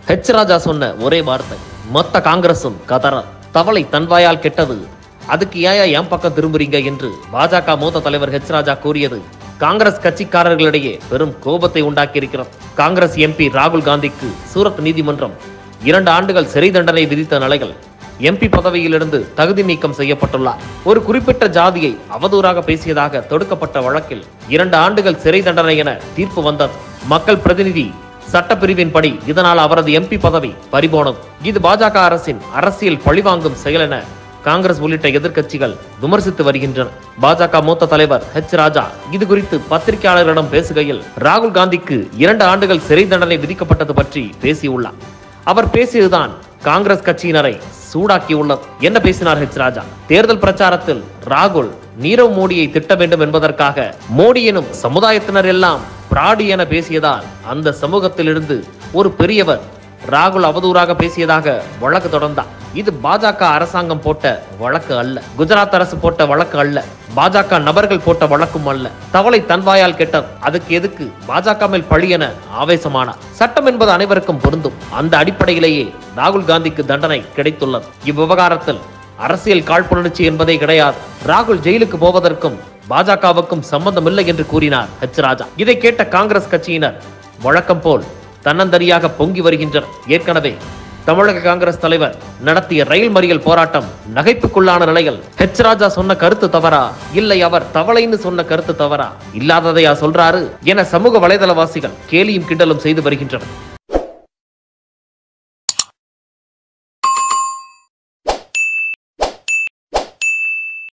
H ராஜா சொன்ன ஒரே வார்த்தை மொத்த காங்கிரசும் கதற தவளை தன்வாயால் கெட்டது அதுக்கு ஏயா என் பக்கம் திரும்புறீங்க என்று பாஜக மூத்த தலைவர் ஹெச் ராஜா கூறியது காங்கிரஸ் கட்சிக்காரர்களிடையே பெரும் கோபத்தை உண்டாக்கியிருக்கிறது காங்கிரஸ் எம்பி ராகுல் காந்திக்கு சூரத் நீதிமன்றம் இரண்டு ஆண்டுகள் சிறை தண்டனை விதித்த நிலையில் எம்பி பதவியிலிருந்து தகுதி நீக்கம் செய்யப்பட்டுள்ளார் ஒரு குறிப்பிட்ட ஜாதியை அவதூறாக பேசியதாக தொடுக்கப்பட்ட வழக்கில் இரண்டு ஆண்டுகள் சிறை தண்டனை என தீர்ப்பு வந்தது மக்கள் பிரதிநிதி சட்டப்பிரிவின்படி இதனால் அவரது எம்பி பதவி பறிபோனது இது பாஜக அரசின் அரசியல் பழிவாங்கும் செயல் என காங்கிரஸ் உள்ளிட்ட எதிர்க்கட்சிகள் விமர்சித்து வருகின்றன பாஜக மூத்த தலைவர் ஹெச் ராஜா இது குறித்து பத்திரிகையாளர்களிடம் பேசுகையில் ராகுல் காந்திக்கு இரண்டு ஆண்டுகள் சிறை தண்டனை விதிக்கப்பட்டது பற்றி பேசியுள்ளார் அவர் பேசியதுதான் காங்கிரஸ் கட்சியினரை சூடாக்கியுள்ளது என்ன பேசினார் ஹெச் ராஜா தேர்தல் பிரச்சாரத்தில் ராகுல் நீரவ் மோடியை திட்ட வேண்டும் என்பதற்காக மோடி எனும் சமுதாயத்தினர் எல்லாம் பிராடி என பேசியதால் அந்த சமூகத்திலிருந்து ஒரு பெரியவர் ராகுல் அவதூறாக பேசியதாக வழக்கு தொடர்ந்தார் இது பாஜக அரசாங்கம் போட்ட வழக்கு அல்ல குஜராத் அரசு போட்ட வழக்கு அல்ல பாஜக நபர்கள் போட்ட வழக்கும் அல்ல தவளை தன்வாயால் கெட்டது அதுக்கு எதுக்கு பாஜக மேல் பழி என ஆவேசமானார் சட்டம் என்பது அனைவருக்கும் பொருந்தும் அந்த அடிப்படையிலேயே ராகுல் காந்திக்கு தண்டனை கிடைத்துள்ளது இவ்விவகாரத்தில் அரசியல் காழ்ப்புணர்ச்சி என்பதே கிடையாது ராகுல் ஜெயிலுக்கு போவதற்கும் பாஜகவுக்கும் சம்பந்தமில்லை என்று கூறினார் ஹெச் ராஜா இதை கேட்ட காங்கிரஸ் கட்சியினர் வழக்கம் போல் தன்னந்தனியாக பொங்கி வருகின்றனர் ஏற்கனவே தமிழக காங்கிரஸ் தலைவர் நடத்திய ரயில் மறியல் போராட்டம் நகைப்புக்குள்ளான நிலையில் ஹெச் ராஜா சொன்ன கருத்து தவறா இல்லை அவர் தவளைன்னு சொன்ன கருத்து தவறா இல்லாததையா சொல்றாரு என சமூக வலைதளவாசிகள் கேலியும் கிண்டலும் செய்து வருகின்றனர்